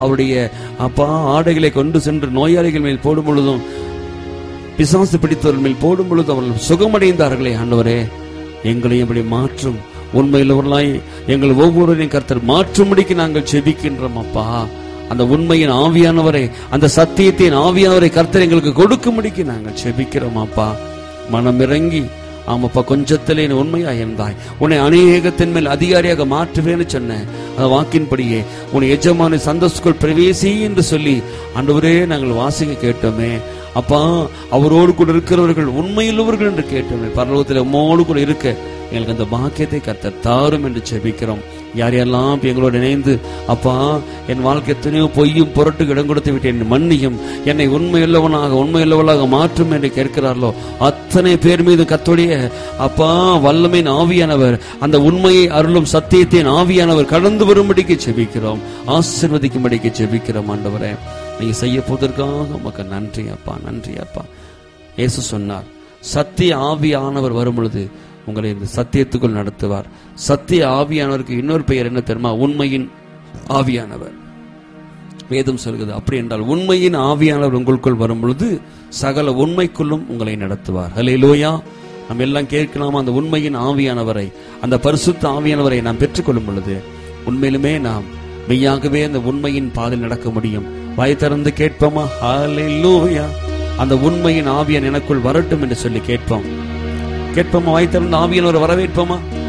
அவருடைய அப்பா ஆடைகளை கொண்டு சென்று நோயாளிகள் மேல் போடும் பொழுதும் பிசாசு பிடித்தவர்கள் மேல் போடும் பொழுது அவர்கள் சுகமடைந்தார்களே ஆண்டவரே எங்களையும் இப்படி மாற்றும் உண்மையுள்ளவர்களாய் எங்கள் ஒவ்வொருவரையும் கர்த்தர் மாற்றும்படிக்கு நாங்கள் செபிக்கின்றோம் அப்பா அந்த உண்மையின் ஆவியானவரை அந்த சத்தியத்தின் ஆவியானவரை கர்த்தர் எங்களுக்கு கொடுக்கும்படிக்கு நாங்கள் செபிக்கிறோம் அப்பா மனமிறங்கி ஆமாப்பா கொஞ்சத்திலே நீ உண்மையா இருந்தாய் உன்னை அநேகத்தின் மேல் அதிகாரியாக மாற்றுவேன்னு சொன்னேன் அந்த வாக்கின்படியே உன் எஜமான சந்தோஷக்குள் பிரவேசி என்று சொல்லி ஆண்டவரே நாங்கள் வாசிக்க கேட்டோமே அப்பா அவரோடு கூட இருக்கிறவர்கள் உண்மையுள்ளவர்கள் என்று கேட்டோமே பரலோகத்தில் உம்மோடு கூட இருக்க எங்களுக்கு அந்த பாக்கியத்தை கர்த்தர் தாரும் என்று செபிக்கிறோம் யார் யாரெல்லாம் இப்ப எங்களோடு இணைந்து அப்பா என் வாழ்க்கை எத்தனையோ பொய்யும் புரட்டுக்கு இடம் கொடுத்து விட்டேன் மன்னியும் என்னை உண்மையுள்ளவனாக உண்மையுள்ளவளாக மாற்றும் என்று கேட்கிறார்களோ அத்தனை பேர் மீது கத்தோடைய அப்பா வல்லமையின் ஆவியானவர் அந்த உண்மையை அருளும் சத்தியத்தின் ஆவியானவர் கடந்து வரும்படிக்கு செபிக்கிறோம் ஆசிர்வதிக்கும்படிக்கு செபிக்கிறோம் ஆண்டவரே நீங்க செய்ய போவதற்காக உமக்கு நன்றி அப்பா நன்றி அப்பா இயேசு சொன்னார் சத்திய ஆவியானவர் வரும் பொழுது உங்களை இந்த சத்தியத்துக்குள் நடத்துவார் சத்திய ஆவியானவருக்கு இன்னொரு பெயர் என்ன தெரியுமா உண்மையின் ஆவியானவர் வேதம் சொல்கிறது அப்படி என்றால் உண்மையின் ஆவியானவர் உங்களுக்குள் வரும் பொழுது சகல உண்மைக்குள்ளும் உங்களை நடத்துவார் ஹலே லோயா நம்ம எல்லாம் கேட்கலாமா அந்த உண்மையின் ஆவியானவரை அந்த பரிசுத்த ஆவியானவரை நாம் பெற்றுக்கொள்ளும் பொழுது உண்மையிலுமே நாம் மெய்யாகவே அந்த உண்மையின் பாதையில் நடக்க முடியும் வாய் திறந்து கேட்போமா ஹalleluya அந்த உண்மையின் ஆவியன் எனக்குள் வரட்டும் என்று சொல்லி கேட்போம் கேட்போமா வாய் திறந்து ஆவியானவர் வரவேற்போமா